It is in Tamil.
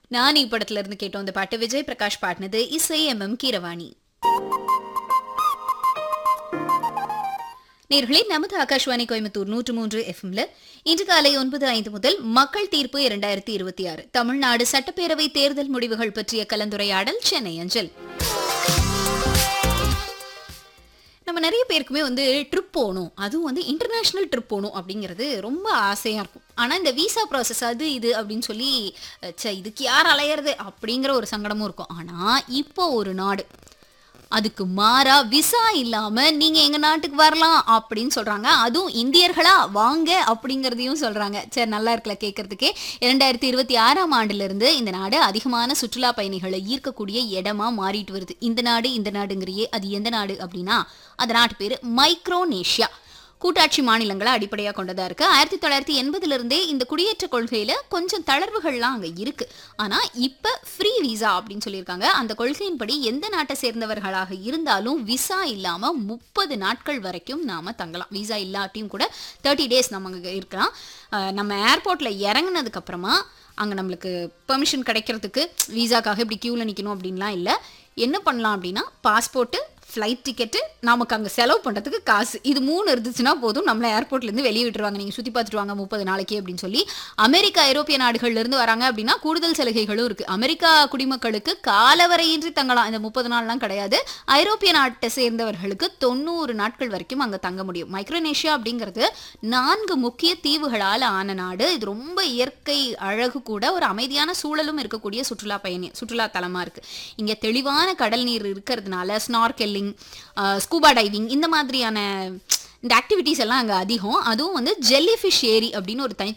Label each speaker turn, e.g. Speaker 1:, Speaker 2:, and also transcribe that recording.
Speaker 1: நானி படத்துல இருந்து கேட்டோம் அந்த பாட்டு விஜய் பிரகாஷ் பாடினது இசை எம் எம் கீரவாணி நேர்களே நமது ஆகாஷ்வாணி கோயம்புத்தூர் நூற்று மூன்று எஃப்எம்ல இன்று காலை ஒன்பது ஐந்து முதல் மக்கள் தீர்ப்பு இரண்டாயிரத்தி இருபத்தி ஆறு தமிழ்நாடு சட்டப்பேரவை தேர்தல் முடிவுகள் பற்றிய கலந்துரையாடல் சென்னை அஞ்சல் நம்ம நிறைய பேருக்குமே வந்து ட்ரிப் போகணும் அதுவும் வந்து இன்டர்நேஷ்னல் ட்ரிப் போகணும் அப்படிங்கிறது ரொம்ப ஆசையாக இருக்கும் ஆனால் இந்த விசா ப்ராசஸ் அது இது அப்படின்னு சொல்லி ச்சே இதுக்கு யார் அலையிறது அப்படிங்கிற ஒரு சங்கடமும் இருக்கும் ஆனால் இப்போ ஒரு நாடு அதுக்கு மாறா விசா இல்லாம நீங்க எங்க நாட்டுக்கு வரலாம் அப்படின்னு சொல்றாங்க அதுவும் இந்தியர்களா வாங்க அப்படிங்கறதையும் சொல்றாங்க சரி நல்லா இருக்கல கேட்கறதுக்கே இரண்டாயிரத்தி இருபத்தி ஆறாம் ஆண்டுல இருந்து இந்த நாடு அதிகமான சுற்றுலா பயணிகளை ஈர்க்கக்கூடிய இடமா மாறிட்டு வருது இந்த நாடு இந்த நாடுங்கிறியே அது எந்த நாடு அப்படின்னா அந்த நாட்டு பேரு மைக்ரோனேஷியா கூட்டாட்சி மாநிலங்களை அடிப்படையாக கொண்டதா இருக்கு ஆயிரத்தி தொள்ளாயிரத்தி எண்பதுல இருந்தே இந்த குடியேற்ற கொள்கையில கொஞ்சம் தளர்வுகள்லாம் அங்க இருக்கு ஆனா இப்ப ஃப்ரீ விசா அப்படின்னு சொல்லியிருக்காங்க அந்த கொள்கையின்படி எந்த நாட்டை சேர்ந்தவர்களாக இருந்தாலும் விசா இல்லாம முப்பது நாட்கள் வரைக்கும் நாம தங்கலாம் விசா இல்லாட்டியும் கூட தேர்ட்டி டேஸ் நம்ம அங்க இருக்கலாம் அஹ் நம்ம ஏர்போர்ட்ல இறங்குனதுக்கு அப்புறமா அங்கே நம்மளுக்கு பெர்மிஷன் கிடைக்கிறதுக்கு விசாக்காக இப்படி க்யூவில் நிற்கணும் அப்படின்லாம் இல்லை என்ன பண்ணலாம் அப்படின்னா பாஸ்போர்ட்டு ஃப்ளைட் டிக்கெட்டு நமக்கு அங்கே செலவு பண்ணுறதுக்கு காசு இது மூணு இருந்துச்சுன்னா போதும் நம்மளை ஏர்போர்ட்லேருந்து வெளியே விட்டுருவாங்க நீங்கள் சுற்றி பார்த்துட்டு வாங்க முப்பது நாளைக்கு அப்படின்னு சொல்லி அமெரிக்கா ஐரோப்பிய நாடுகள்லேருந்து வராங்க அப்படின்னா கூடுதல் சலுகைகளும் இருக்குது அமெரிக்கா குடிமக்களுக்கு காலவரையின்றி தங்கலாம் இந்த முப்பது நாள்லாம் கிடையாது ஐரோப்பிய நாட்டை சேர்ந்தவர்களுக்கு தொண்ணூறு நாட்கள் வரைக்கும் அங்கே தங்க முடியும் மைக்ரோனேஷியா அப்படிங்கிறது நான்கு முக்கிய தீவுகளால் ஆன நாடு இது ரொம்ப இயற்கை அழகு கூட ஒரு அமைதியான சூழலும் இருக்கக்கூடிய சுற்றுலா பயணி சுற்றுலா தலமாக இருக்குது இங்கே தெளிவான கடல் நீர் இருக்கிறதுனால ஸ்னார்கெல்லிங் ஸ்கூபா டைவிங் இந்த மாதிரியான இந்த ஆக்டிவிட்டீஸ் எல்லாம் அங்கே அதிகம் அதுவும் வந்து ஜெல்லி ஃபிஷ் ஏரி அப்படின்னு ஒரு தனி